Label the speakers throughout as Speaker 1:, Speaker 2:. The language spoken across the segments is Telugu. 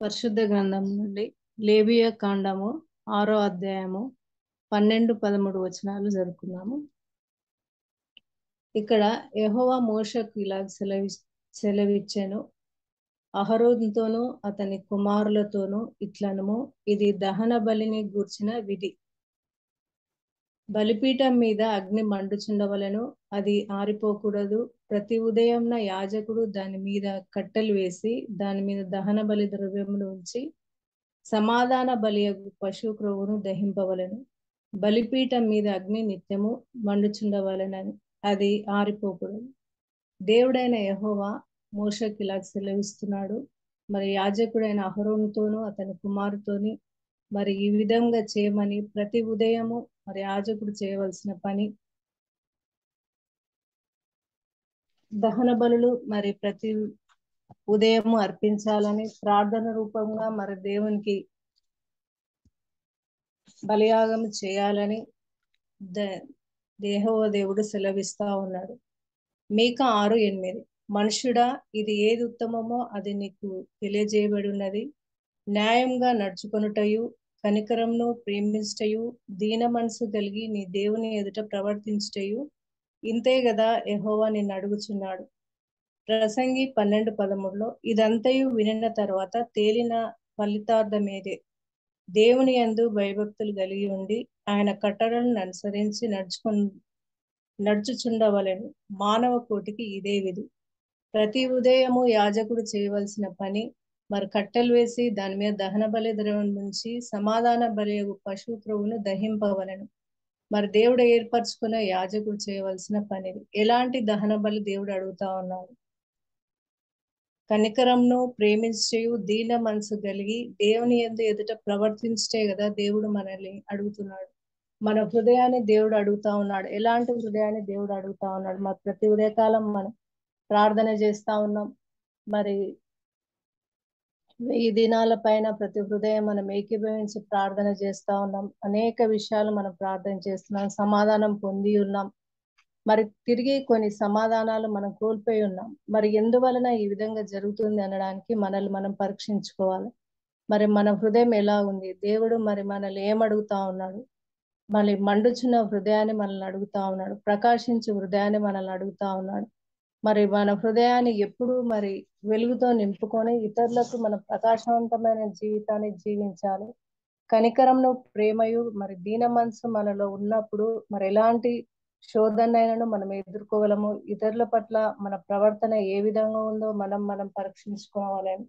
Speaker 1: పరిశుద్ధ గ్రంథం నుండి లేవియ కాండము ఆరో అధ్యాయము పన్నెండు పదమూడు వచనాలు జరుపుకున్నాము ఇక్కడ యెహోవా మోషకు ఇలా సెలవి సెలవిచ్చాను అహరోన్తోనూ అతని కుమారులతోనూ ఇట్లనము ఇది దహన బలిని గూర్చిన విధి బలిపీఠం మీద అగ్ని మండుచుండవలను అది ఆరిపోకూడదు ప్రతి ఉదయంన యాజకుడు దాని మీద కట్టెలు వేసి దాని మీద దహన బలి ద్రవ్యములు ఉంచి సమాధాన బలి పశు క్రొవ్వును దహింపవలను బలిపీఠం మీద అగ్ని నిత్యము మండుచుండవలనని అది ఆరిపోకూడదు దేవుడైన యహోవా మోషకి ఇలా సెలవిస్తున్నాడు మరి యాజకుడైన అహరోనుతోనూ అతని కుమారుతోని మరి ఈ విధంగా చేయమని ప్రతి ఉదయము మరి యాజకుడు చేయవలసిన పని దహన బలులు మరి ప్రతి ఉదయము అర్పించాలని ప్రార్థన రూపంగా మరి దేవునికి బలియాగం చేయాలని దేహో దేవుడు సెలవిస్తా ఉన్నాడు మీక ఆరు ఎనిమిది మనుషుడా ఇది ఏది ఉత్తమమో అది నీకు తెలియజేయబడి ఉన్నది న్యాయంగా నడుచుకొనుటయు కనికరంను ప్రేమించటయు దీన మనసు కలిగి నీ దేవుని ఎదుట ప్రవర్తించటయు ఇంతే కదా ఎహోవా నిన్ను అడుగుచున్నాడు ప్రసంగి పన్నెండు పదమూడులో ఇదంతయు వినిన తర్వాత తేలిన ఫలితార్థమేదే దేవుని యందు భయభక్తులు కలిగి ఉండి ఆయన కట్టడలను అనుసరించి నడుచుకు నడుచుచుండవలను మానవ కోటికి ఇదే విధి ప్రతి ఉదయము యాజకుడు చేయవలసిన పని మరి కట్టెలు వేసి దాని మీద దహన బలి ద్రవం నుంచి సమాధాన బలి పశువు క్రొవ్వును దహింపవలను మరి దేవుడు ఏర్పరచుకున్న యాజకుడు చేయవలసిన పని ఎలాంటి దహన బలి దేవుడు అడుగుతా ఉన్నాడు కనికరంను ప్రేమించు దీన మనసు కలిగి దేవుని ఎందు ఎదుట ప్రవర్తించటే కదా దేవుడు మనల్ని అడుగుతున్నాడు మన హృదయాన్ని దేవుడు అడుగుతా ఉన్నాడు ఎలాంటి హృదయాన్ని దేవుడు అడుగుతా ఉన్నాడు మరి ప్రతి ఉదయకాలం మనం ప్రార్థన చేస్తా ఉన్నాం మరి వెయ్యి దినాల పైన ప్రతి హృదయం మనం ఏకీభవించి ప్రార్థన చేస్తా ఉన్నాం అనేక విషయాలు మనం ప్రార్థన చేస్తున్నాం సమాధానం పొంది ఉన్నాం మరి తిరిగి కొన్ని సమాధానాలు మనం కోల్పోయి ఉన్నాం మరి ఎందువలన ఈ విధంగా జరుగుతుంది అనడానికి మనల్ని మనం పరీక్షించుకోవాలి మరి మన హృదయం ఎలా ఉంది దేవుడు మరి మనల్ని ఏమడుగుతా ఉన్నాడు మళ్ళీ మండుచున్న హృదయాన్ని మనల్ని అడుగుతా ఉన్నాడు ప్రకాశించు హృదయాన్ని మనల్ని అడుగుతా ఉన్నాడు మరి మన హృదయాన్ని ఎప్పుడు మరి వెలుగుతో నింపుకొని ఇతరులకు మన ప్రకాశవంతమైన జీవితాన్ని జీవించాలి కనికరంను ప్రేమయు మరి దీన మనసు మనలో ఉన్నప్పుడు మరి ఎలాంటి శోధనైనను మనం ఎదుర్కోగలము ఇతరుల పట్ల మన ప్రవర్తన ఏ విధంగా ఉందో మనం మనం పరీక్షించుకోవాలని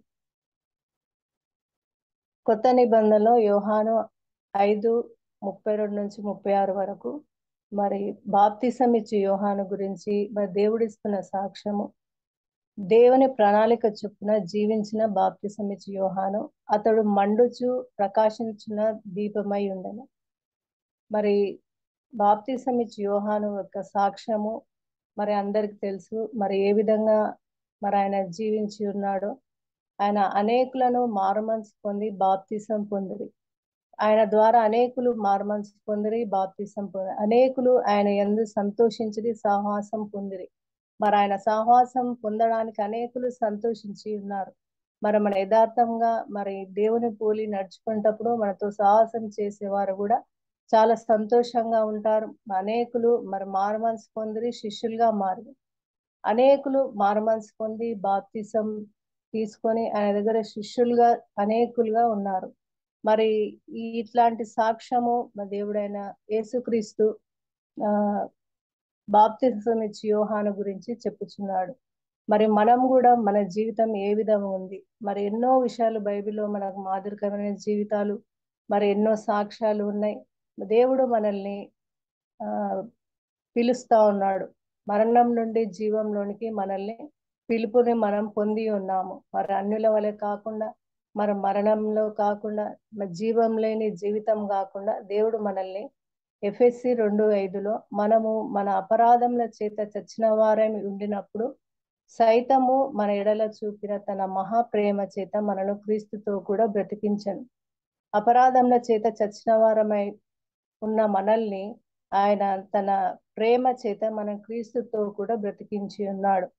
Speaker 1: కొత్త నిబంధనలో యోహాను ఐదు ముప్పై రెండు నుంచి ముప్పై ఆరు వరకు మరి బాప్తిసం ఇచ్చి యోహాను గురించి మరి దేవుడిస్తున్న సాక్ష్యము దేవుని ప్రణాళిక చొప్పున జీవించిన బాప్తిసం ఇచ్చి యోహాను అతడు మండుచు ప్రకాశించిన దీపమై ఉండను మరి బాప్తిసం ఇచ్చి యోహాను యొక్క సాక్ష్యము మరి అందరికి తెలుసు మరి ఏ విధంగా మరి ఆయన జీవించి ఉన్నాడో ఆయన అనేకులను మారుమనసు పొంది బాప్తిసం పొందిరి ఆయన ద్వారా అనేకులు మారుమనసు పొందిరి బాప్తిసం పొందిరి అనేకులు ఆయన ఎందు సంతోషించి సహవాసం పొందిరి మరి ఆయన సహవాసం పొందడానికి అనేకులు సంతోషించి ఉన్నారు మరి మన యథార్థంగా మరి దేవుని పోలి నడుచుకునేటప్పుడు మనతో సాహసం చేసేవారు కూడా చాలా సంతోషంగా ఉంటారు అనేకులు మరి మారుమనసు పొందిరి శిష్యులుగా మారి అనేకులు మారుమనసు పొంది బాప్తిసం తీసుకొని ఆయన దగ్గర శిష్యులుగా అనేకులుగా ఉన్నారు మరి ఈ ఇట్లాంటి సాక్ష్యము మా దేవుడైన యేసుక్రీస్తు ఆ బాప్తిసం ఇచ్చి యోహాను గురించి చెప్పుచున్నాడు మరి మనం కూడా మన జీవితం ఏ విధంగా ఉంది మరి ఎన్నో విషయాలు బైబిల్లో మనకు మాదిరికరమైన జీవితాలు మరి ఎన్నో సాక్ష్యాలు ఉన్నాయి దేవుడు మనల్ని ఆ పిలుస్తా ఉన్నాడు మరణం నుండి జీవంలోనికి మనల్ని పిలుపుని మనం పొంది ఉన్నాము మరి అన్యుల వలె కాకుండా మరి మరణంలో కాకుండా జీవం లేని జీవితం కాకుండా దేవుడు మనల్ని ఎఫ్ఎస్సి రెండు ఐదులో మనము మన అపరాధముల చేత చచ్చిన వారై ఉండినప్పుడు సైతము మన ఎడల చూపిన తన మహాప్రేమ చేత మనను క్రీస్తుతో కూడా బ్రతికించను అపరాధముల చేత చచ్చిన వారమై ఉన్న మనల్ని ఆయన తన ప్రేమ చేత మన క్రీస్తుతో కూడా బ్రతికించి ఉన్నాడు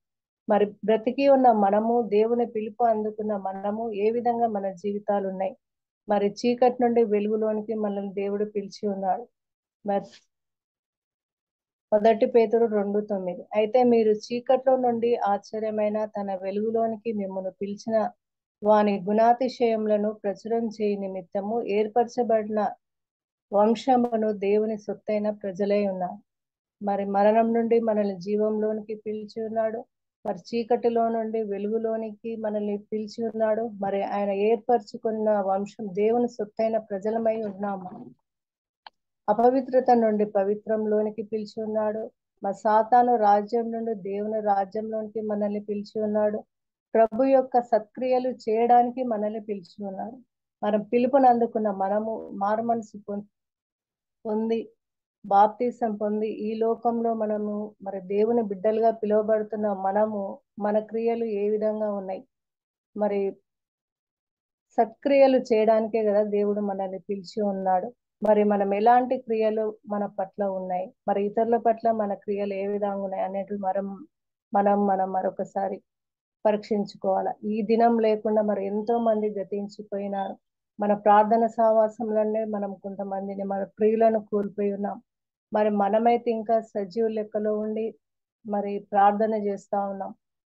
Speaker 1: మరి బ్రతికి ఉన్న మనము దేవుని పిలుపు అందుకున్న మనము ఏ విధంగా మన జీవితాలు ఉన్నాయి మరి చీకటి నుండి వెలుగులోనికి మనల్ని దేవుడు పిలిచి ఉన్నాడు మరి మొదటి పేతురు రెండు తొమ్మిది అయితే మీరు చీకట్లో నుండి ఆశ్చర్యమైన తన వెలుగులోనికి మిమ్మల్ని పిలిచిన వాని గుణాతిశయములను ప్రచురం చేయి నిమిత్తము ఏర్పరచబడిన వంశమును దేవుని సొత్తైన ప్రజలై ఉన్నారు మరి మరణం నుండి మనల్ని జీవంలోనికి పిలిచి ఉన్నాడు మరి చీకటిలో నుండి వెలుగులోనికి మనల్ని పిలిచి ఉన్నాడు మరి ఆయన ఏర్పరచుకున్న వంశం దేవుని సొత్తైన ప్రజలమై ఉన్నాము అపవిత్రత నుండి పవిత్రంలోనికి పిలిచి ఉన్నాడు మరి సాతాను రాజ్యం నుండి దేవుని రాజ్యంలోనికి మనల్ని పిలిచి ఉన్నాడు ప్రభు యొక్క సత్క్రియలు చేయడానికి మనల్ని పిలిచి ఉన్నాడు మనం పిలుపుని అందుకున్న మనము మారుమనసు పొంది బాప్తీసం పొంది ఈ లోకంలో మనము మరి దేవుని బిడ్డలుగా పిలువబడుతున్న మనము మన క్రియలు ఏ విధంగా ఉన్నాయి మరి సత్క్రియలు చేయడానికే కదా దేవుడు మనల్ని పిలిచి ఉన్నాడు మరి మనం ఎలాంటి క్రియలు మన పట్ల ఉన్నాయి మరి ఇతరుల పట్ల మన క్రియలు ఏ విధంగా ఉన్నాయి అనేది మనం మనం మనం మరొకసారి పరీక్షించుకోవాలి ఈ దినం లేకుండా మరి ఎంతో మంది గతించిపోయినారు మన ప్రార్థన సావాసంలోనే మనం కొంతమందిని మన ప్రియులను కోల్పోయి ఉన్నాం మరి మనమైతే ఇంకా సజీవ లెక్కలో ఉండి మరి ప్రార్థన చేస్తా ఉన్నాం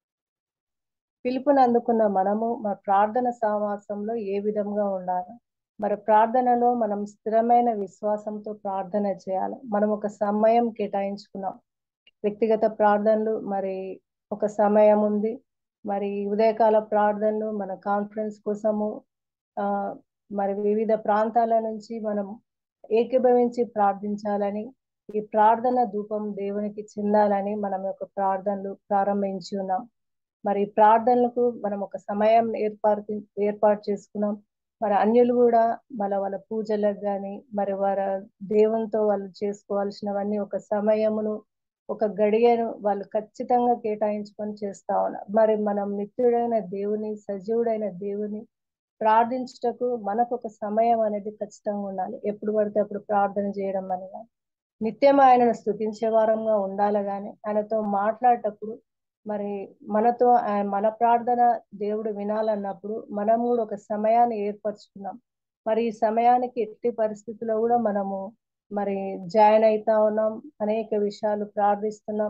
Speaker 1: పిలుపుని అందుకున్న మనము మన ప్రార్థన సావాసంలో ఏ విధంగా ఉండాలి మరి ప్రార్థనలో మనం స్థిరమైన విశ్వాసంతో ప్రార్థన చేయాలి మనం ఒక సమయం కేటాయించుకున్నాం వ్యక్తిగత ప్రార్థనలు మరి ఒక సమయం ఉంది మరి ఉదయకాల ప్రార్థనలు మన కాన్ఫరెన్స్ కోసము ఆ మరి వివిధ ప్రాంతాల నుంచి మనం ఏకీభవించి ప్రార్థించాలని ఈ ప్రార్థన ధూపం దేవునికి చెందాలని మనం యొక్క ప్రార్థనలు ప్రారంభించి ఉన్నాం మరి ప్రార్థనలకు మనం ఒక సమయం ఏర్పాటు ఏర్పాటు చేసుకున్నాం మరి అన్యులు కూడా వాళ్ళ వాళ్ళ పూజలకు కానీ మరి వారి దేవునితో వాళ్ళు చేసుకోవాల్సినవన్నీ ఒక సమయమును ఒక గడియను వాళ్ళు ఖచ్చితంగా కేటాయించుకొని చేస్తా ఉన్నారు మరి మనం నిత్యుడైన దేవుని సజీవుడైన దేవుని ప్రార్థించుటకు మనకు ఒక సమయం అనేది ఖచ్చితంగా ఉండాలి ఎప్పుడు పడితే అప్పుడు ప్రార్థన చేయడం అని కానీ నిత్యం ఆయనను స్థుతించే వారంగా ఉండాలి కానీ ఆయనతో మాట్లాడేటప్పుడు మరి మనతో మన ప్రార్థన దేవుడు వినాలన్నప్పుడు మనం కూడా ఒక సమయాన్ని ఏర్పరచుకున్నాం మరి ఈ సమయానికి ఎట్టి పరిస్థితుల్లో కూడా మనము మరి జాయిన్ అవుతా ఉన్నాం అనేక విషయాలు ప్రార్థిస్తున్నాం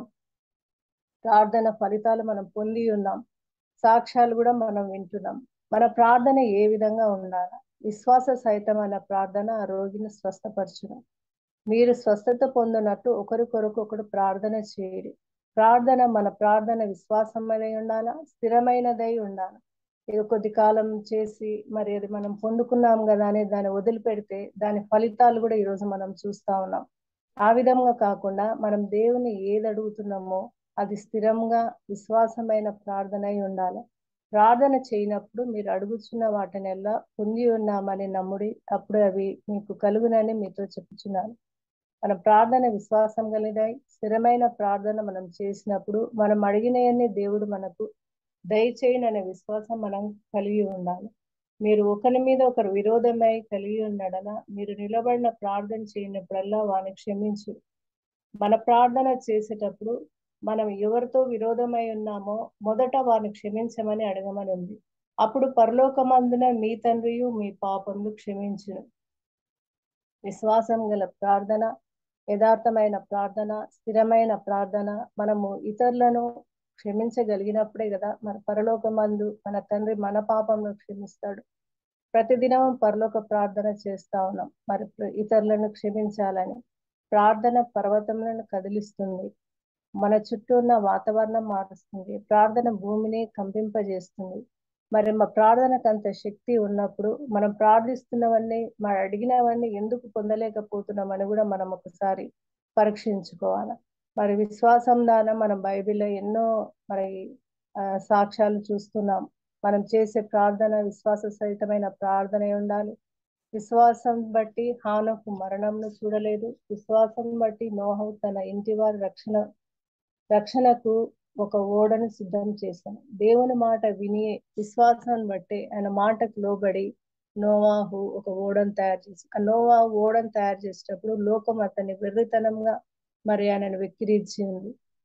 Speaker 1: ప్రార్థన ఫలితాలు మనం పొంది ఉన్నాం సాక్ష్యాలు కూడా మనం వింటున్నాం మన ప్రార్థన ఏ విధంగా ఉండాలి విశ్వాస సహితమైన ప్రార్థన ఆ రోగిని స్వస్థపరచును మీరు స్వస్థత పొందినట్టు ఒకరికొరకు ఒకరు ప్రార్థన చేయడి ప్రార్థన మన ప్రార్థన విశ్వాసమై ఉండాలా స్థిరమైనదై ఉండాలి ఇది కొద్ది కాలం చేసి మరి అది మనం పొందుకున్నాం కదా అని దాన్ని వదిలిపెడితే దాని ఫలితాలు కూడా ఈరోజు మనం చూస్తా ఉన్నాం ఆ విధంగా కాకుండా మనం దేవుని ఏది అడుగుతున్నామో అది స్థిరంగా విశ్వాసమైన ప్రార్థన అయి ఉండాలి ప్రార్థన చేయనప్పుడు మీరు అడుగుతున్న వాటినెల్లా పొంది ఉన్నామని నమ్ముడి అప్పుడు అవి మీకు కలుగునని మీతో చెప్పుచున్నాను మన ప్రార్థన విశ్వాసం కలిగాయి స్థిరమైన ప్రార్థన మనం చేసినప్పుడు మనం అడిగినవన్నీ దేవుడు మనకు దయచేయని అనే విశ్వాసం మనం కలిగి ఉండాలి మీరు ఒకరి మీద ఒకరు విరోధమై కలిగి ఉండడలా మీరు నిలబడిన ప్రార్థన చేయనప్పుడల్లా వాని క్షమించు మన ప్రార్థన చేసేటప్పుడు మనం ఎవరితో విరోధమై ఉన్నామో మొదట వారిని క్షమించమని అడగమని ఉంది అప్పుడు పరలోకమందున మీ తండ్రియు మీ పాపములు క్షమించును విశ్వాసం గల ప్రార్థన యథార్థమైన ప్రార్థన స్థిరమైన ప్రార్థన మనము ఇతరులను క్షమించగలిగినప్పుడే కదా మన పరలోకమందు మన తండ్రి మన పాపంలో క్షమిస్తాడు ప్రతిదినం పరలోక ప్రార్థన చేస్తా ఉన్నాం మరి ఇతరులను క్షమించాలని ప్రార్థన పర్వతములను కదిలిస్తుంది మన చుట్టూ ఉన్న వాతావరణం మారుస్తుంది ప్రార్థన భూమిని కంపింపజేస్తుంది మరి మా ప్రార్థనకు అంత శక్తి ఉన్నప్పుడు మనం ప్రార్థిస్తున్నవన్నీ మనం అడిగినవన్నీ ఎందుకు పొందలేకపోతున్నామని కూడా మనం ఒకసారి పరీక్షించుకోవాలి మరి విశ్వాసం దాన మనం బైబిల్లో ఎన్నో మరి సాక్ష్యాలు చూస్తున్నాం మనం చేసే ప్రార్థన విశ్వాస సహితమైన ప్రార్థన ఉండాలి విశ్వాసం బట్టి హానకు మరణంను చూడలేదు విశ్వాసం బట్టి నోహవు తన ఇంటి వారి రక్షణ రక్షణకు ఒక ఓడను సిద్ధం చేశాను దేవుని మాట విని విశ్వాసాన్ని బట్టి ఆయన మాటకు లోబడి నోవాహు ఒక ఓడను తయారు చేసి ఆ నోవాహు ఓడను తయారు చేసేటప్పుడు లోకం అతన్ని వెర్రితనంగా మరి ఆయనను వెక్కిరించి ఉంది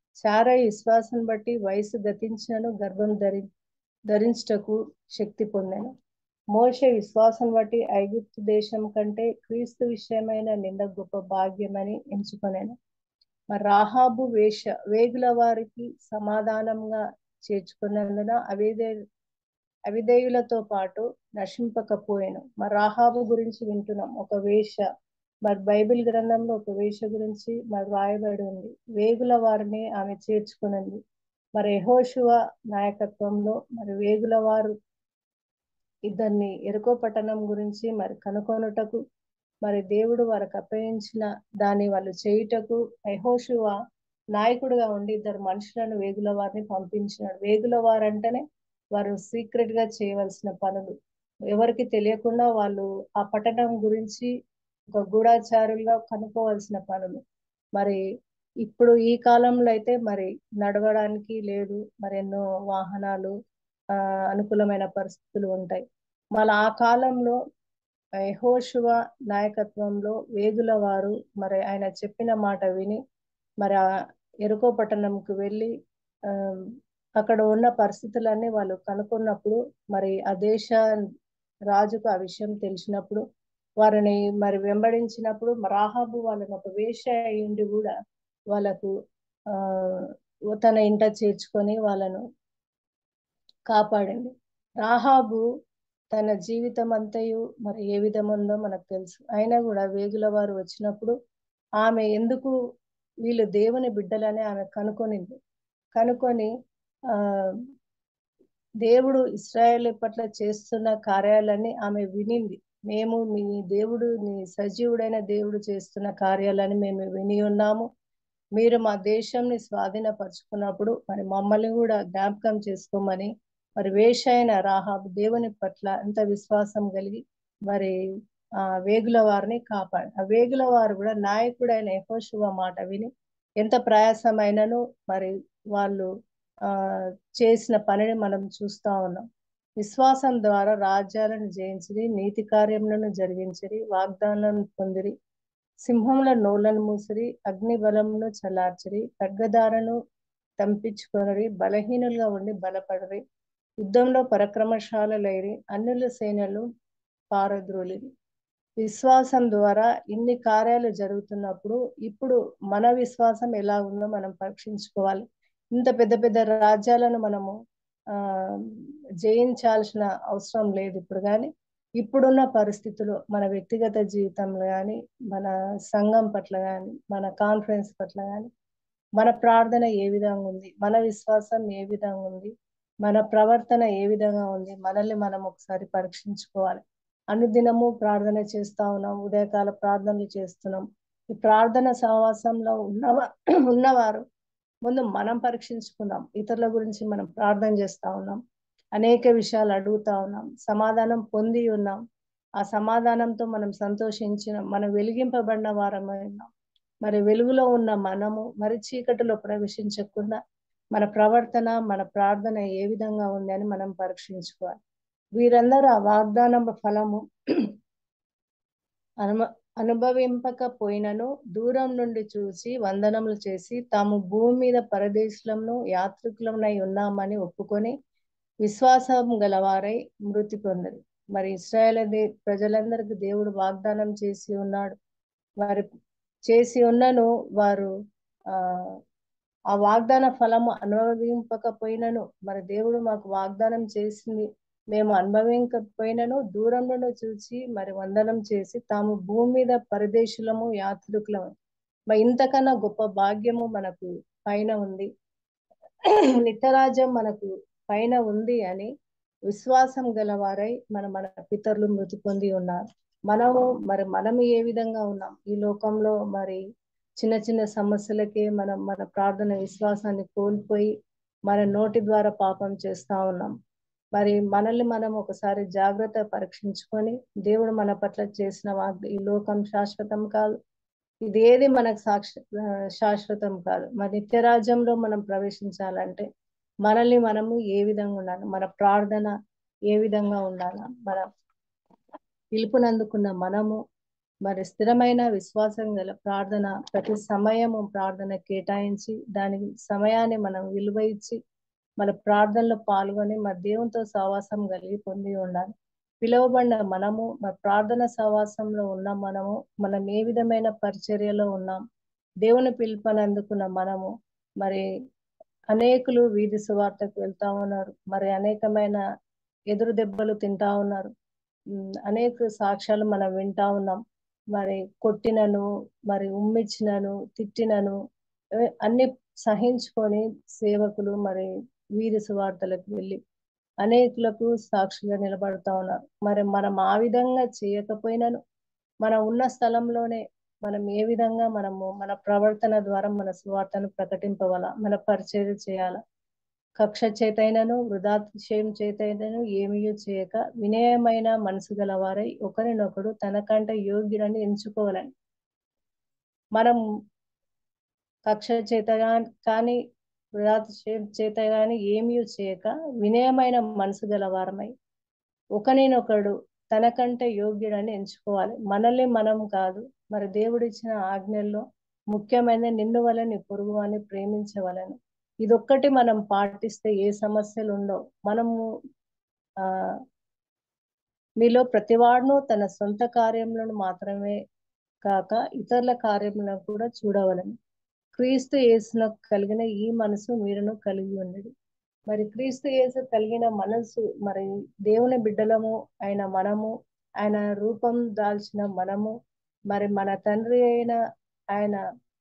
Speaker 1: శారయి విశ్వాసం బట్టి వయసు గతించినను గర్భం ధరి ధరించుటకు శక్తి పొందాను మోషే విశ్వాసం బట్టి ఐగుప్తు దేశం కంటే క్రీస్తు విషయమైన నింద గొప్ప భాగ్యమని ఎంచుకొనాను మరి రాహాబు వేష వేగుల వారికి సమాధానంగా చేర్చుకున్నందున అవిధే అవిధేయులతో పాటు నశింపకపోయాను మరి రాహాబు గురించి వింటున్నాం ఒక వేష మరి బైబిల్ గ్రంథంలో ఒక వేష గురించి మరి రాయబడి ఉంది వేగుల వారిని ఆమె చేర్చుకున్నది మరి యహోశువ నాయకత్వంలో మరి వేగుల వారు ఇద్దరిని ఎరుకో పట్టణం గురించి మరి కనుకొనుటకు మరి దేవుడు వారికి అప్పగించిన దాన్ని వాళ్ళు చేయుటకు యహోశువ నాయకుడుగా ఉండి ఇద్దరు మనుషులను వేగుల వారిని పంపించినాడు వేగుల వారు అంటేనే వారు సీక్రెట్ గా చేయవలసిన పనులు ఎవరికి తెలియకుండా వాళ్ళు ఆ పట్టణం గురించి ఒక గూఢాచారులుగా కనుక్కోవాల్సిన పనులు మరి ఇప్పుడు ఈ కాలంలో అయితే మరి నడవడానికి లేదు మరి ఎన్నో వాహనాలు ఆ అనుకూలమైన పరిస్థితులు ఉంటాయి మళ్ళీ ఆ కాలంలో యహోశువ నాయకత్వంలో వేగుల వారు మరి ఆయన చెప్పిన మాట విని మరి ఆ ఎరుకో పట్టణంకు వెళ్ళి ఆ అక్కడ ఉన్న పరిస్థితులన్నీ వాళ్ళు కనుక్కున్నప్పుడు మరి ఆ దేశ రాజుకు ఆ విషయం తెలిసినప్పుడు వారిని మరి వెంబడించినప్పుడు రాహాబు వాళ్ళని ఒక వేష అయ్యిండి కూడా వాళ్ళకు ఆ తన ఇంట చేర్చుకొని వాళ్ళను కాపాడింది రాహాబు తన జీవితం అంతయు మరి ఏ విధం ఉందో మనకు తెలుసు అయినా కూడా వేగుల వారు వచ్చినప్పుడు ఆమె ఎందుకు వీళ్ళు దేవుని బిడ్డలని ఆమె కనుకొనింది కనుకొని ఆ దేవుడు ఇస్రాయేల్ పట్ల చేస్తున్న కార్యాలన్నీ ఆమె వినింది మేము మీ దేవుడు నీ సజీవుడైన దేవుడు చేస్తున్న కార్యాలని మేము విని ఉన్నాము మీరు మా దేశంని స్వాధీనపరుచుకున్నప్పుడు మరి మమ్మల్ని కూడా జ్ఞాపకం చేసుకోమని మరి వేషైన రాహాబు దేవుని పట్ల ఎంత విశ్వాసం కలిగి మరి ఆ వేగుల వారిని కాపాడు ఆ వేగుల వారు కూడా నాయకుడైన యహోశువ మాట విని ఎంత ప్రయాసమైనను మరి వాళ్ళు ఆ చేసిన పనిని మనం చూస్తా ఉన్నాం విశ్వాసం ద్వారా రాజ్యాలను జయించిరి నీతి కార్యములను జరిగించిరి వాగ్దానాలను పొందిరి సింహముల నోళ్లను మూసిరి అగ్ని బలమును చల్లార్చిరి ఖడ్గదారను తంపించుకొనరి బలహీనులుగా ఉండి బలపడరి యుద్ధంలో పరక్రమశాలైరి అన్నుల సేనలు పారద్రోలిరి విశ్వాసం ద్వారా ఇన్ని కార్యాలు జరుగుతున్నప్పుడు ఇప్పుడు మన విశ్వాసం ఎలా ఉందో మనం పరీక్షించుకోవాలి ఇంత పెద్ద పెద్ద రాజ్యాలను మనము ఆ జయించాల్సిన అవసరం లేదు ఇప్పుడు కానీ ఇప్పుడున్న పరిస్థితులు మన వ్యక్తిగత జీవితంలో కానీ మన సంఘం పట్ల కానీ మన కాన్ఫరెన్స్ పట్ల కానీ మన ప్రార్థన ఏ విధంగా ఉంది మన విశ్వాసం ఏ విధంగా ఉంది మన ప్రవర్తన ఏ విధంగా ఉంది మనల్ని మనం ఒకసారి పరీక్షించుకోవాలి అనుదినము ప్రార్థన చేస్తా ఉన్నాం ఉదయకాల ప్రార్థనలు చేస్తున్నాం ఈ ప్రార్థన సహవాసంలో ఉన్నవా ఉన్నవారు ముందు మనం పరీక్షించుకుందాం ఇతరుల గురించి మనం ప్రార్థన చేస్తా ఉన్నాం అనేక విషయాలు అడుగుతా ఉన్నాం సమాధానం పొంది ఉన్నాం ఆ సమాధానంతో మనం సంతోషించిన మనం వెలిగింపబడిన వారమై ఉన్నాం మరి వెలుగులో ఉన్న మనము మరి చీకటిలో ప్రవేశించకుండా మన ప్రవర్తన మన ప్రార్థన ఏ విధంగా ఉంది అని మనం పరీక్షించుకోవాలి వీరందరూ ఆ వాగ్దానం ఫలము అనుమ అనుభవింపకపోయినను దూరం నుండి చూసి వందనములు చేసి తాము భూమి మీద పరదేశులను యాత్రికులమై ఉన్నామని ఒప్పుకొని విశ్వాసం గలవారై మృతి పొందరు మరి ఇస్రాయేల్ ప్రజలందరికీ దేవుడు వాగ్దానం చేసి ఉన్నాడు వారి చేసి ఉన్నను వారు ఆ ఆ వాగ్దాన ఫలము అనుభవింపకపోయినను మరి దేవుడు మాకు వాగ్దానం చేసింది మేము అనుభవించకపోయినను దూరం నుండి చూసి మరి వందనం చేసి తాము భూమి మీద పరదేశులము యాత్రికులము మరి ఇంతకన్నా గొప్ప భాగ్యము మనకు పైన ఉంది నిత్యరాజ్యం మనకు పైన ఉంది అని విశ్వాసం గలవారై మన మన పితరులు మృతి పొంది ఉన్నారు మనము మరి మనం ఏ విధంగా ఉన్నాం ఈ లోకంలో మరి చిన్న చిన్న సమస్యలకే మనం మన ప్రార్థన విశ్వాసాన్ని కోల్పోయి మన నోటి ద్వారా పాపం చేస్తా ఉన్నాం మరి మనల్ని మనం ఒకసారి జాగ్రత్త పరీక్షించుకొని దేవుడు మన పట్ల చేసిన వాగ్ ఈ లోకం శాశ్వతం కాదు ఇది ఏది మనకు సాక్ష శాశ్వతం కాదు మరి నిత్యరాజ్యంలో మనం ప్రవేశించాలంటే మనల్ని మనము ఏ విధంగా ఉండాలి మన ప్రార్థన ఏ విధంగా ఉండాలా మన పిలుపునందుకున్న మనము మరి స్థిరమైన విశ్వాసం గల ప్రార్థన ప్రతి సమయము ప్రార్థన కేటాయించి దానికి సమయాన్ని మనం విలువ ఇచ్చి మన ప్రార్థనలో పాల్గొని మన దేవునితో సహవాసం కలిగి పొంది ఉండాలి పిలువబడిన మనము మన ప్రార్థన సహవాసంలో ఉన్న మనము మనం ఏ విధమైన పరిచర్యలో ఉన్నాం దేవుని పిలుపనందుకున్న మనము మరి అనేకులు వీధి సువార్తకు వెళ్తా ఉన్నారు మరి అనేకమైన ఎదురు దెబ్బలు తింటా ఉన్నారు ఉమ్, అనేక సాక్ష్యాలు మనం వింటా ఉన్నాం మరి కొట్టినను మరి ఉమ్మిచ్చినను తిట్టినను ఏ, అన్ని సహించుకొని సేవకులు మరి వీధి సువార్తలకు వెళ్ళి అనేకులకు సాక్షిగా నిలబడతా ఉన్నారు మరి మనం ఆ విధంగా చేయకపోయినను మన ఉన్న స్థలంలోనే మనం ఏ విధంగా మనము మన ప్రవర్తన ద్వారా మన సువార్తను ప్రకటింపవాల మన పరిచర్య చేయాల కక్ష చేతైనను వృధాతిశయం చేతైనను ఏమీ చేయక వినయమైన మనసు గలవారై ఒకరినొకడు తనకంటే యోగ్యుడని ఎంచుకోవాలని మనం కక్ష చేత గాని- కానీ వృధాతిశయం చేత గాని ఏమీ చేయక వినయమైన మనసు గలవారమై ఒకరినొకడు తనకంటే యోగ్యుడని ఎంచుకోవాలి మనల్ని మనం కాదు మరి దేవుడిచ్చిన ఆజ్ఞల్లో ముఖ్యమైన నిన్ను వల్ల నీ పొరుగు అని ప్రేమించవలను ఇదొక్కటి మనం పాటిస్తే ఏ సమస్యలు ఉండవు మనము ఆ మీలో ప్రతివాడును తన సొంత కార్యములను మాత్రమే కాక ఇతరుల కార్యములను కూడా చూడవలను క్రీస్తు యేసునకు కలిగిన ఈ మనసు మీరును కలిగి ఉన్నది మరి క్రీస్తు యేసు కలిగిన మనసు మరి దేవుని బిడ్డలము ఆయన మనము ఆయన రూపం దాల్చిన మనము మరి మన తండ్రి అయిన ఆయన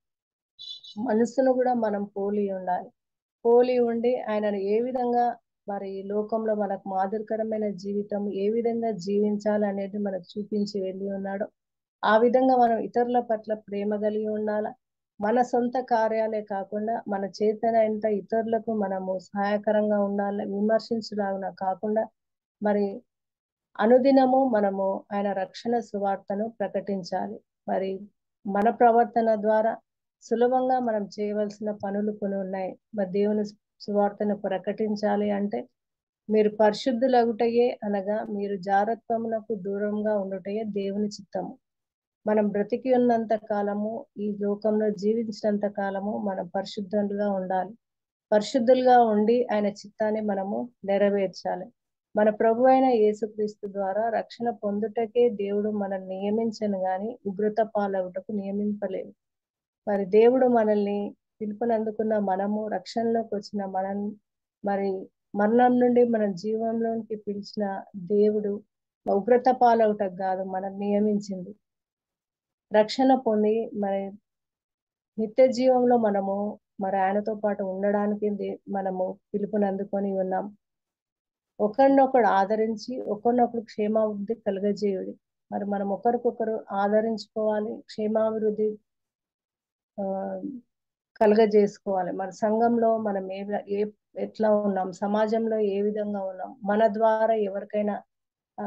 Speaker 1: మనసును కూడా మనం పోలి ఉండాలి పోలి ఉండి ఆయనను ఏ విధంగా మరి ఈ లోకంలో మనకు మాదిరికరమైన జీవితం ఏ విధంగా జీవించాలి అనేది మనకు చూపించి వెళ్ళి ఉన్నాడో ఆ విధంగా మనం ఇతరుల పట్ల ప్రేమ కలిగి ఉండాలా మన సొంత కార్యాలే కాకుండా మన చేతనైనంత ఇతరులకు మనము సహాయకరంగా ఉండాలి విమర్శించలాగిన కాకుండా మరి అనుదినము మనము ఆయన రక్షణ సువార్తను ప్రకటించాలి మరి మన ప్రవర్తన ద్వారా సులభంగా మనం చేయవలసిన పనులు కొన్ని ఉన్నాయి మరి దేవుని సువార్తను ప్రకటించాలి అంటే మీరు పరిశుద్ధులగుటయే అనగా మీరు జారత్వమునకు దూరంగా ఉండుటయే దేవుని చిత్తము మనం బ్రతికి ఉన్నంత కాలము ఈ లోకంలో జీవించినంత కాలము మనం పరిశుద్ధులుగా ఉండాలి పరిశుద్ధులుగా ఉండి ఆయన చిత్తాన్ని మనము నెరవేర్చాలి మన ప్రభు అయిన యేసుక్రీస్తు ద్వారా రక్షణ పొందుటకే దేవుడు మనల్ని నియమించను గాని ఉగ్రత పాలవుటకు నియమింపలేదు మరి దేవుడు మనల్ని పిలుపునందుకున్న మనము రక్షణలోకి వచ్చిన మనం మరి మరణం నుండి మన జీవంలోనికి పిలిచిన దేవుడు ఉగ్రత పాలవుటకు కాదు మనం నియమించింది రక్షణ పొంది మరి నిత్య జీవంలో మనము మరి ఆయనతో పాటు ఉండడానికి దే- మనము పిలుపునందుకొని ఉన్నాం ఒకరినొకడు ఆదరించి ఒకరినొకరు క్షేమాభివృద్ధి కలుగజేయుడి మరి మనం ఒకరికొకరు ఆదరించుకోవాలి క్షేమాభివృద్ధి ఆ కలుగజేసుకోవాలి మన సంఘంలో మనం ఏ వి- ఏ ఎట్లా ఉన్నాం సమాజంలో ఏ విధంగా ఉన్నాం మన ద్వారా ఎవరికైనా ఆ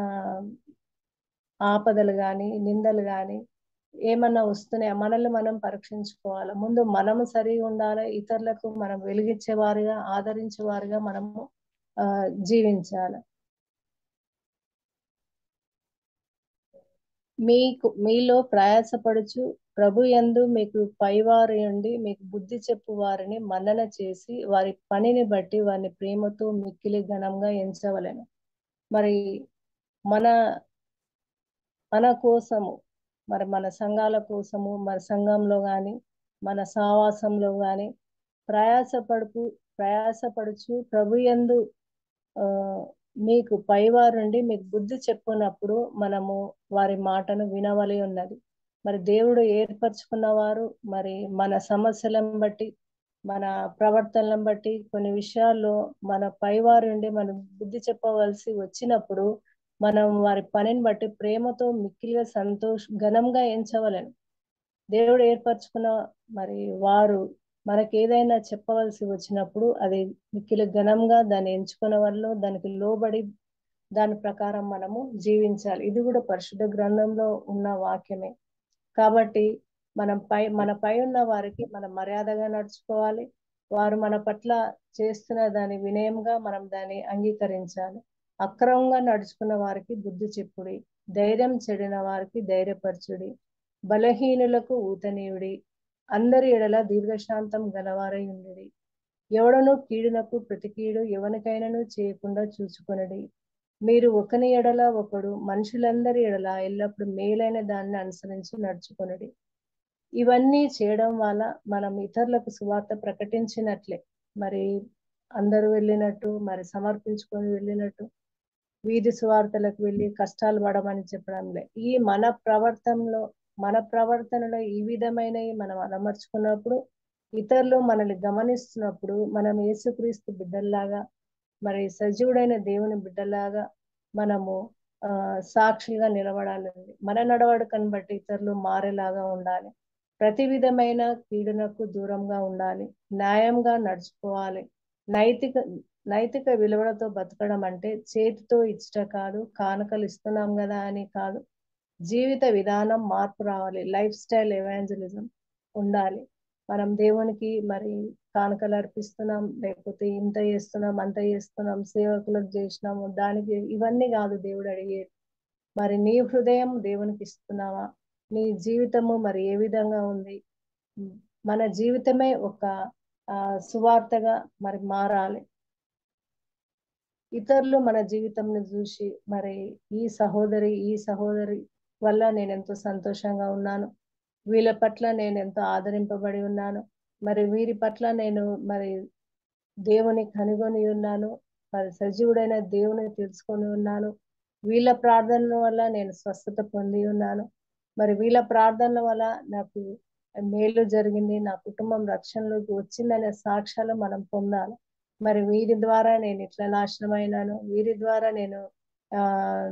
Speaker 1: ఆపదలు కానీ నిందలు కానీ ఏమన్నా వస్తున్నాయా మనల్ని మనం పరీక్షించుకోవాలి ముందు మనము సరిగా ఉండాలి ఇతరులకు మనం వెలిగించే వారిగా ఆదరించే వారిగా మనము ఆ జీవించాలి మీకు మీలో ప్రయాసపడుచు ప్రభు యందు మీకు పైవారి ఉండి మీకు బుద్ధి చెప్పు వారిని మన్నన చేసి వారి పనిని బట్టి వారిని ప్రేమతో మిక్కిలి ఘనంగా ఎంచవలెను మరి మన మన కోసము మరి మన సంఘాల కోసము మన సంఘంలో కానీ మన సావాసంలో కానీ ప్రయాసపడుపు ప్రయాసపడుచు ప్రభు యందు ఆ మీకు పైవారుండి మీకు బుద్ధి చెప్పున్నప్పుడు మనము వారి మాటను వినవలి ఉన్నది మరి దేవుడు ఏర్పరచుకున్న వారు మరి మన సమస్యలను బట్టి మన ప్రవర్తనలను బట్టి కొన్ని విషయాల్లో మన పైవారుండి మనం బుద్ధి చెప్పవలసి వచ్చినప్పుడు మనం వారి పనిని బట్టి ప్రేమతో మిక్కిలిగా సంతోష ఘనంగా ఎంచవలను దేవుడు ఏర్పరచుకున్న మరి వారు మనకి ఏదైనా చెప్పవలసి వచ్చినప్పుడు అది మిక్కిలి ఘనంగా దాన్ని ఎంచుకున్న వాళ్ళు దానికి లోబడి దాని ప్రకారం మనము జీవించాలి ఇది కూడా పరిశుద్ధ గ్రంథంలో ఉన్న వాక్యమే కాబట్టి మనం పై మన పై ఉన్న వారికి మనం మర్యాదగా నడుచుకోవాలి వారు మన పట్ల చేస్తున్న దాని వినయంగా మనం దాన్ని అంగీకరించాలి అక్రమంగా నడుచుకున్న వారికి బుద్ధి చెప్పుడి ధైర్యం చెడిన వారికి ధైర్యపరచుడి బలహీనులకు ఊతనీయుడి అందరి ఎడల దీర్ఘశాంతం గలవారై ఉండిడి ఎవడను కీడునకు ప్రతి కీడు ఎవరికైనాను చేయకుండా చూచుకొనడి మీరు ఒకని ఎడల ఒకడు మనుషులందరి ఎడల ఎల్లప్పుడు మేలైన దాన్ని అనుసరించి నడుచుకొనడి ఇవన్నీ చేయడం వల్ల మనం ఇతరులకు సువార్త ప్రకటించినట్లే మరి అందరూ వెళ్ళినట్టు మరి సమర్పించుకొని వెళ్ళినట్టు వీధి సువార్తలకు వెళ్ళి కష్టాలు పడమని చెప్పడంలే ఈ మన ప్రవర్తనలో మన ప్రవర్తనలో ఈ విధమైనవి మనం అలమర్చుకున్నప్పుడు ఇతరులు మనల్ని గమనిస్తున్నప్పుడు మనం యేసుక్రీస్తు బిడ్డల్లాగా మరి సజీవుడైన దేవుని బిడ్డలాగా మనము ఆ సాక్షిగా నిలబడాలండి మన నడవడికను బట్టి ఇతరులు మారేలాగా ఉండాలి ప్రతి విధమైన కీడునకు దూరంగా ఉండాలి న్యాయంగా నడుచుకోవాలి నైతిక నైతిక విలువలతో బతకడం అంటే చేతితో ఇచ్చట కాదు కానుకలు ఇస్తున్నాం కదా అని కాదు జీవిత విధానం మార్పు రావాలి లైఫ్ స్టైల్ ఎవాంజలిజం ఉండాలి మనం దేవునికి మరి కానుకలు అర్పిస్తున్నాం లేకపోతే ఇంత చేస్తున్నాం అంత చేస్తున్నాం సేవకులకు చేసినాము దానికి ఇవన్నీ కాదు దేవుడు అడిగేది మరి నీ హృదయం దేవునికి ఇస్తున్నావా నీ జీవితము మరి ఏ విధంగా ఉంది మన జీవితమే ఒక ఆ సువార్తగా మరి మారాలి ఇతరులు మన జీవితంను చూసి మరి ఈ సహోదరి ఈ సహోదరి వల్ల నేను ఎంతో సంతోషంగా ఉన్నాను వీళ్ళ పట్ల నేను ఎంతో ఆదరింపబడి ఉన్నాను మరి వీరి పట్ల నేను మరి దేవుని కనుగొని ఉన్నాను మరి సజీవుడైన దేవుని తెలుసుకొని ఉన్నాను వీళ్ళ ప్రార్థనల వల్ల నేను స్వస్థత పొంది ఉన్నాను మరి వీళ్ళ ప్రార్థనల వల్ల నాకు మేలు జరిగింది నా కుటుంబం రక్షణలోకి వచ్చిందనే సాక్ష్యాలు మనం పొందాలి మరి వీరి ద్వారా నేను ఇట్లా నాశనం అయినాను వీరి ద్వారా నేను ఆ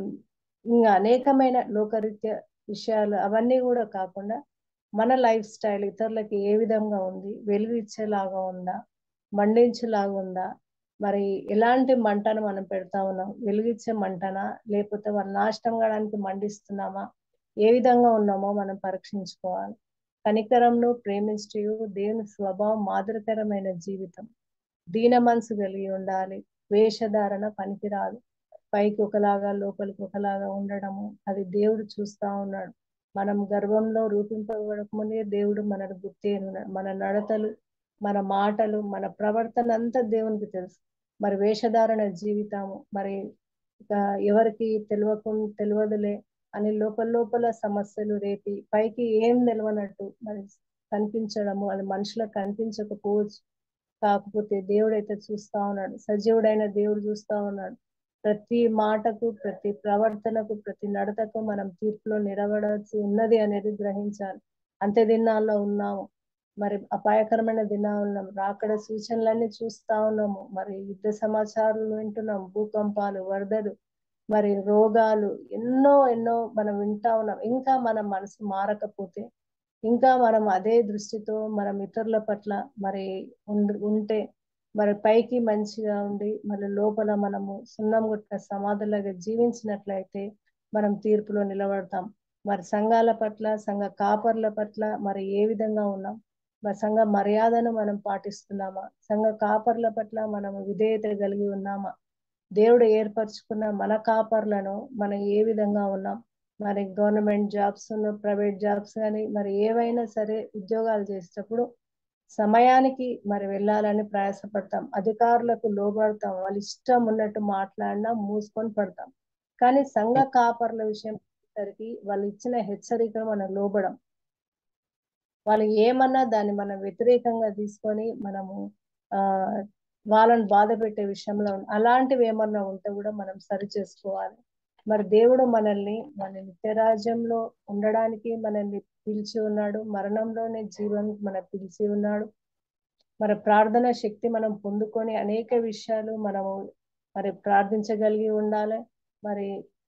Speaker 1: ఇంకా అనేకమైన లోకరీత్య విషయాలు అవన్నీ కూడా కాకుండా మన లైఫ్ స్టైల్ ఇతరులకి ఏ విధంగా ఉంది వెలుగు ఇచ్చేలాగా ఉందా మండించేలాగా ఉందా మరి ఎలాంటి మంటను మనం పెడతా ఉన్నాం వెలుగిచ్చే మంటనా లేకపోతే వాళ్ళు నాశనం కావడానికి మండిస్తున్నామా ఏ విధంగా ఉన్నామో మనం పరీక్షించుకోవాలి కనికరంను ప్రేమించు దేవుని స్వభావం మాదిరికరమైన జీవితం దీన మనసు కలిగి ఉండాలి వేషధారణ పనికిరాదు పైకి ఒకలాగా లోపలికి ఒకలాగా ఉండడము అది దేవుడు చూస్తా ఉన్నాడు మనం గర్భంలో రూపింపబడక ముందే దేవుడు మనకు గుర్తే ఉన్నాడు మన నడతలు మన మాటలు మన ప్రవర్తన అంతా దేవునికి తెలుసు మరి వేషధారణ జీవితము మరి ఎవరికి తెలియకు తెలియదులే అని లోపల లోపల సమస్యలు రేపి పైకి ఏం తెలియనట్టు మరి కనిపించడము అది మనుషులకు కనిపించకపోవచ్చు కాకపోతే దేవుడైతే చూస్తా ఉన్నాడు సజీవుడైన దేవుడు చూస్తా ఉన్నాడు ప్రతి మాటకు ప్రతి ప్రవర్తనకు ప్రతి నడతకు మనం తీర్పులో నిలబడాల్సి ఉన్నది అనేది గ్రహించాలి అంత్య దినాల్లో ఉన్నాము మరి అపాయకరమైన దినాలు రాకడ సూచనలన్నీ చూస్తా ఉన్నాము మరి యుద్ధ సమాచారాలు వింటున్నాం భూకంపాలు వరదలు మరి రోగాలు ఎన్నో ఎన్నో మనం వింటా ఉన్నాం ఇంకా మన మనసు మారకపోతే ఇంకా మనం అదే దృష్టితో మనం ఇతరుల పట్ల మరి ఉంటే మరి పైకి మంచిగా ఉండి మరి లోపల మనము సున్నం కొట్టిన సమాధులాగా జీవించినట్లయితే మనం తీర్పులో నిలబడతాం మరి సంఘాల పట్ల సంఘ కాపర్ల పట్ల మరి ఏ విధంగా ఉన్నాం మరి సంఘ మర్యాదను మనం పాటిస్తున్నామా సంఘ కాపర్ల పట్ల మనం విధేయత కలిగి ఉన్నామా దేవుడు ఏర్పరచుకున్న మన కాపర్లను మనం ఏ విధంగా ఉన్నాం మరి గవర్నమెంట్ జాబ్స్ ప్రైవేట్ జాబ్స్ కానీ మరి ఏవైనా సరే ఉద్యోగాలు చేసేటప్పుడు సమయానికి మరి వెళ్ళాలని ప్రయాసపడతాం అధికారులకు లోబడతాం వాళ్ళ ఇష్టం ఉన్నట్టు మాట్లాడినా మూసుకొని పడతాం కానీ సంఘ కాపర్ల విషయం సరికి వాళ్ళు ఇచ్చిన హెచ్చరికను మనం లోబడం వాళ్ళు ఏమన్నా దాన్ని మనం వ్యతిరేకంగా తీసుకొని మనము ఆ వాళ్ళని బాధ పెట్టే విషయంలో అలాంటివి ఏమన్నా ఉంటే కూడా మనం సరి చేసుకోవాలి మరి దేవుడు మనల్ని మన నిత్యరాజ్యంలో ఉండడానికి మనల్ని పిలిచి ఉన్నాడు మరణంలోనే జీవం మన పిలిచి ఉన్నాడు మరి ప్రార్థన శక్తి మనం పొందుకొని అనేక విషయాలు మనము మరి ప్రార్థించగలిగి ఉండాలి మరి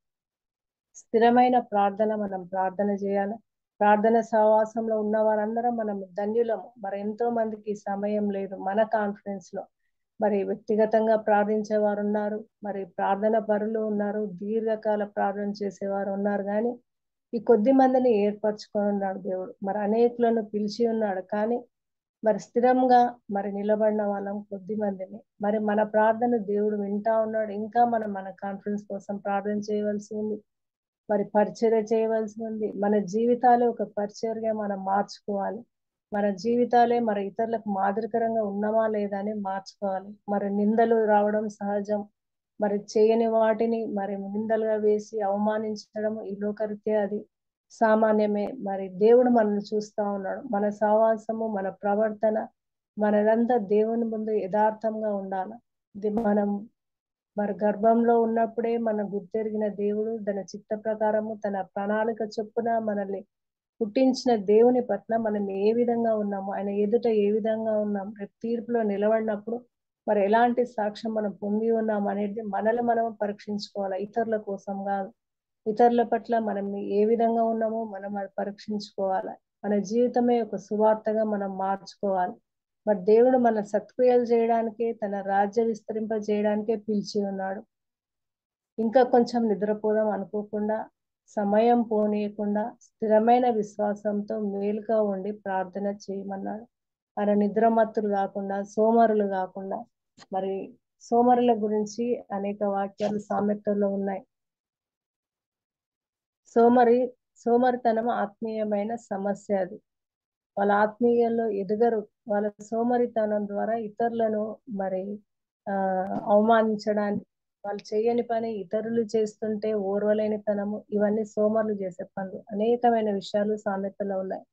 Speaker 1: స్థిరమైన ప్రార్థన మనం ప్రార్థన చేయాలి ప్రార్థన సహవాసంలో ఉన్న వారందరం మనం ధన్యులము మరి ఎంతో మందికి సమయం లేదు మన కాన్ఫరెన్స్ లో మరి వ్యక్తిగతంగా ప్రార్థించే వారు ఉన్నారు మరి ప్రార్థన పరులు ఉన్నారు దీర్ఘకాల ప్రార్థన చేసేవారు ఉన్నారు కానీ ఈ కొద్ది మందిని ఏర్పరచుకొని ఉన్నాడు దేవుడు మరి అనేకులను పిలిచి ఉన్నాడు కానీ మరి స్థిరంగా మరి నిలబడిన వాళ్ళం కొద్ది మందిని మరి మన ప్రార్థన దేవుడు వింటా ఉన్నాడు ఇంకా మనం మన కాన్ఫరెన్స్ కోసం ప్రార్థన చేయవలసి ఉంది మరి పరిచర్య చేయవలసి ఉంది మన జీవితాలే ఒక పరిచర్గా మనం మార్చుకోవాలి మన జీవితాలే మరి ఇతరులకు మాదిరికరంగా ఉన్నామా లేదా అని మార్చుకోవాలి మరి నిందలు రావడం సహజం మరి చేయని వాటిని మరి నిందలుగా వేసి అవమానించడం ఈ లోకరీత్యా అది సామాన్యమే మరి దేవుడు మనల్ని చూస్తా ఉన్నాడు మన సహవాసము మన ప్రవర్తన మనదంతా దేవుని ముందు యథార్థంగా ఉండాలి ఇది మనం మరి గర్భంలో ఉన్నప్పుడే మన గుర్తెరిగిన దేవుడు తన చిత్త ప్రకారము తన ప్రణాళిక చొప్పున మనల్ని పుట్టించిన దేవుని పట్ల మనం ఏ విధంగా ఉన్నాము ఆయన ఎదుట ఏ విధంగా ఉన్నాం రేపు తీర్పులో నిలబడినప్పుడు మరి ఎలాంటి సాక్ష్యం మనం పొంది ఉన్నాం అనేది మనల్ని మనం పరీక్షించుకోవాలి ఇతరుల కోసం కాదు ఇతరుల పట్ల మనం ఏ విధంగా ఉన్నామో మనం అది పరీక్షించుకోవాలి మన జీవితమే ఒక సువార్తగా మనం మార్చుకోవాలి మరి దేవుడు మన సత్క్రియలు చేయడానికే తన రాజ్య విస్తరింప చేయడానికే పిలిచి ఉన్నాడు ఇంకా కొంచెం నిద్రపోదాం అనుకోకుండా సమయం పోనీయకుండా స్థిరమైన విశ్వాసంతో మేలుగా ఉండి ప్రార్థన చేయమన్నాడు మన నిద్రమత్తులు కాకుండా సోమరులు కాకుండా మరి సోమరుల గురించి అనేక వాక్యాలు సామెతల్లో ఉన్నాయి సోమరి సోమరితనం ఆత్మీయమైన సమస్య అది వాళ్ళ ఆత్మీయంలో ఎదుగరు వాళ్ళ సోమరితనం ద్వారా ఇతరులను మరి ఆ అవమానించడానికి వాళ్ళు చేయని పని ఇతరులు చేస్తుంటే ఓర్వలేనితనము ఇవన్నీ సోమరులు చేసే పనులు అనేకమైన విషయాలు సామెతలో ఉన్నాయి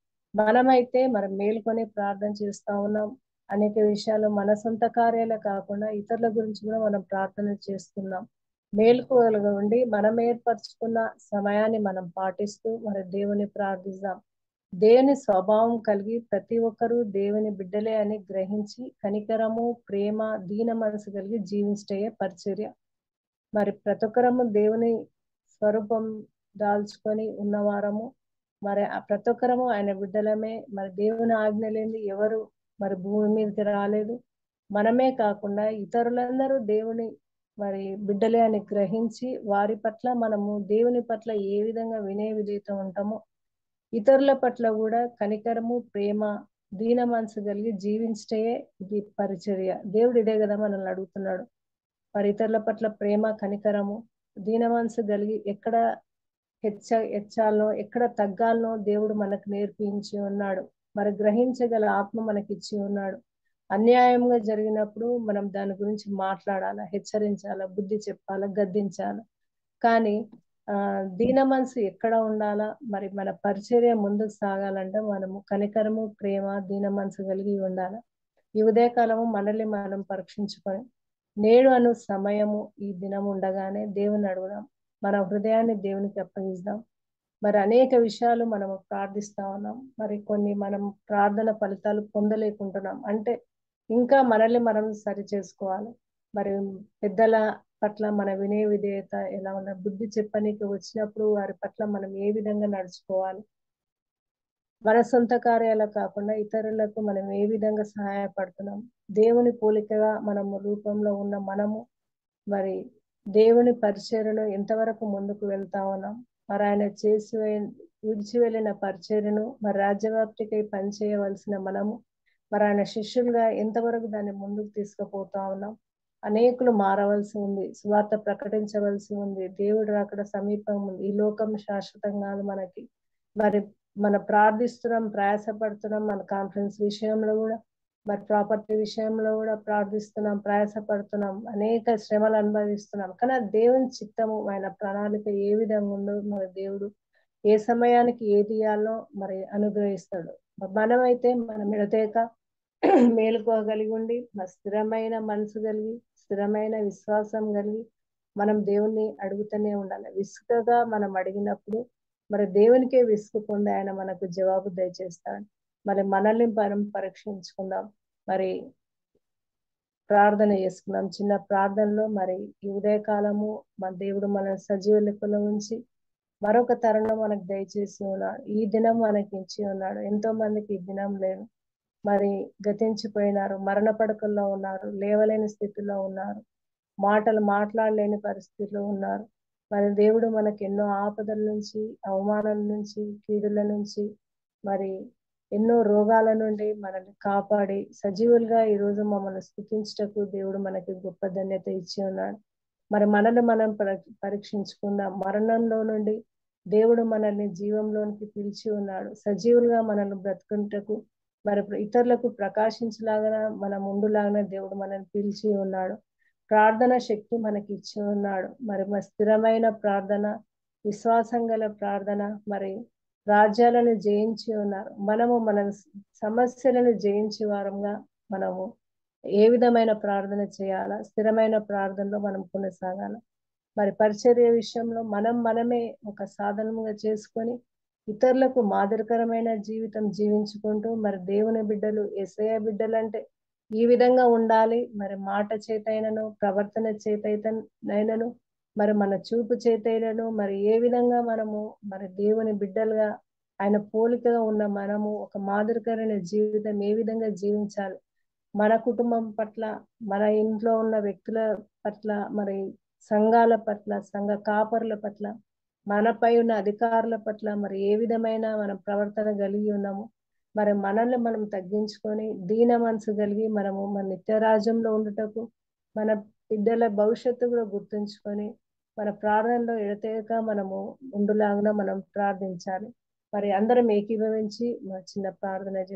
Speaker 1: మనమైతే మనం మేల్కొని ప్రార్థన చేస్తా ఉన్నాం అనేక విషయాలు మన సొంత కార్యాలే కాకుండా ఇతరుల గురించి కూడా మనం ప్రార్థన చేస్తున్నాం మేలుకోలుగా ఉండి మనం ఏర్పరచుకున్న సమయాన్ని మనం పాటిస్తూ మరి దేవుని ప్రార్థిస్తాం దేవుని స్వభావం కలిగి ప్రతి ఒక్కరూ దేవుని బిడ్డలే అని గ్రహించి కనికరము ప్రేమ దీన మనసు కలిగి జీవించటయే పరిచర్య మరి ప్రతి ఒక్కరము దేవుని స్వరూపం దాల్చుకొని ఉన్నవారము మరి ప్రతి ఒక్కరము ఆయన బిడ్డలమే మరి దేవుని ఆజ్ఞ లేని ఎవరు మరి భూమి మీదకి రాలేదు మనమే కాకుండా ఇతరులందరూ దేవుని మరి బిడ్డలే అని గ్రహించి వారి పట్ల మనము దేవుని పట్ల ఏ విధంగా వినయ విధేయత ఉంటామో ఇతరుల పట్ల కూడా కనికరము ప్రేమ దీన మనసు కలిగి జీవించటే ఇది పరిచర్య దేవుడు ఇదే కదా మనల్ని అడుగుతున్నాడు మరి ఇతరుల పట్ల ప్రేమ కనికరము దీన మనసు కలిగి ఎక్కడ హెచ్చ హెచ్చాలనో ఎక్కడ తగ్గాలనో దేవుడు మనకు నేర్పించి ఉన్నాడు మరి గ్రహించగల ఆత్మ మనకి ఇచ్చి ఉన్నాడు అన్యాయంగా జరిగినప్పుడు మనం దాని గురించి మాట్లాడాలా హెచ్చరించాలా బుద్ధి చెప్పాలా గద్దించాలా కానీ ఆ దీన మనసు ఎక్కడ ఉండాలా మరి మన పరిచర్య ముందుకు సాగాలంటే మనము కనికరము ప్రేమ దీన మనసు కలిగి ఉండాలి ఈ ఉదయకాలము మనల్ని మనం పరీక్షించుకొని నేడు అను సమయము ఈ దినం ఉండగానే దేవుని అడుగుదాం మన హృదయాన్ని దేవునికి అప్పగిస్తాం మరి అనేక విషయాలు మనం ప్రార్థిస్తా ఉన్నాం మరి కొన్ని మనం ప్రార్థన ఫలితాలు పొందలేకుంటున్నాం అంటే ఇంకా మనల్ని మనం సరి చేసుకోవాలి మరి పెద్దల పట్ల మన వినయ విధేయత ఎలా ఉన్న బుద్ధి చెప్పనీకి వచ్చినప్పుడు వారి పట్ల మనం ఏ విధంగా నడుచుకోవాలి మన సొంత కార్యాలు కాకుండా ఇతరులకు మనం ఏ విధంగా సహాయపడుతున్నాం దేవుని పోలికగా మనము రూపంలో ఉన్న మనము మరి దేవుని పరిచర్యను ఎంతవరకు ముందుకు వెళ్తా ఉన్నాం మరి ఆయన చేసి విడిచి వెళ్ళిన పరిచర్యను మరి రాజ్యవ్యాప్తికై పనిచేయవలసిన మనము మరి ఆయన శిష్యులుగా ఎంతవరకు దాన్ని ముందుకు తీసుకుపోతా ఉన్నాం అనేకులు మారవలసి ఉంది సువార్త ప్రకటించవలసి ఉంది దేవుడు అక్కడ సమీపం ఉంది ఈ లోకం శాశ్వతం కాదు మనకి మరి మన ప్రార్థిస్తున్నాం ప్రయాసపడుతున్నాం మన కాన్ఫరెన్స్ విషయంలో కూడా మరి ప్రాపర్టీ విషయంలో కూడా ప్రార్థిస్తున్నాం ప్రయాసపడుతున్నాం అనేక శ్రమలు అనుభవిస్తున్నాం కానీ ఆ దేవుని చిత్తము ఆయన ప్రణాళిక ఏ విధంగా ఉందో మరి దేవుడు ఏ సమయానికి ఏది ఇయ్యాలో మరి అనుగ్రహిస్తాడు మనమైతే మనం ఎడతేక మేలుకోగలిగి ఉండి స్థిరమైన మనసు కలిగి స్థిరమైన విశ్వాసం కలిగి మనం దేవుణ్ణి అడుగుతూనే ఉండాలి విసుకగా మనం అడిగినప్పుడు మరి దేవునికే విసుగు పొంది ఆయన మనకు జవాబు దయచేస్తాడు మరి మనల్ని మనం పరీక్షించుకుందాం మరి ప్రార్థన చేసుకుందాం చిన్న ప్రార్థనలో మరి ఈ ఉదయకాలము మన దేవుడు మన సజీవ లెక్కలో ఉంచి మరొక తరుణం మనకు దయచేసి ఉన్నాడు ఈ దినం మనకి ఇచ్చి ఉన్నాడు ఎంతో మందికి ఈ దినం లేదు మరి గతించిపోయినారు మరణ పడకల్లో ఉన్నారు లేవలేని స్థితిలో ఉన్నారు మాటలు మాట్లాడలేని పరిస్థితిలో ఉన్నారు మరి దేవుడు మనకి ఎన్నో ఆపదల నుంచి అవమానాల నుంచి కీడుల నుంచి మరి ఎన్నో రోగాల నుండి మనల్ని కాపాడి సజీవులుగా ఈ రోజు మమ్మల్ని స్థుతించటకు దేవుడు మనకి గొప్ప ధన్యత ఇచ్చి ఉన్నాడు మరి మనల్ని మనం పరి- పరీక్షించుకుందాం మరణంలో నుండి దేవుడు మనల్ని జీవంలోనికి పిలిచి ఉన్నాడు సజీవులుగా మనల్ని బ్రతుకుంటకు మరి ఇతరులకు ప్రకాశించలాగా మన ముందులాగానే దేవుడు మనల్ని పిలిచి ఉన్నాడు ప్రార్థన శక్తి మనకి ఇచ్చి ఉన్నాడు మరి మన స్థిరమైన ప్రార్థన విశ్వాసం గల ప్రార్థన మరి రాజ్యాలను జయించి ఉన్నారు మనము మన సమస్యలను జయించే వారంగా మనము ఏ విధమైన ప్రార్థన చేయాలా స్థిరమైన ప్రార్థనలో మనం కొనసాగాల మరి పరిచర్య విషయంలో మనం మనమే ఒక సాధనముగా చేసుకొని ఇతరులకు మాదిరికరమైన జీవితం జీవించుకుంటూ మరి దేవుని బిడ్డలు ఎసయ బిడ్డలు అంటే ఈ విధంగా ఉండాలి మరి మాట చేతైనను ప్రవర్తన చేతైతనైనను మరి మన చూపు చేతైనను మరి ఏ విధంగా మనము మరి దేవుని బిడ్డలుగా ఆయన పోలికగా ఉన్న మనము ఒక మాదిరికరమైన జీవితం ఏ విధంగా జీవించాలి మన కుటుంబం పట్ల మన ఇంట్లో ఉన్న వ్యక్తుల పట్ల మరి సంఘాల పట్ల సంఘ కాపరుల పట్ల మనపై ఉన్న అధికారుల పట్ల మరి ఏ విధమైన మనం ప్రవర్తన కలిగి ఉన్నాము మరి మనల్ని మనం తగ్గించుకొని దీన మనసు కలిగి మనము మన నిత్యరాజ్యంలో ఉండుటకు మన బిడ్డల భవిష్యత్తు కూడా గుర్తుంచుకొని మన ప్రార్థనలో ఎడతెగక మనము ఉండులాగున మనం ప్రార్థించాలి మరి అందరం ఏకీభవించి మా చిన్న ప్రార్థన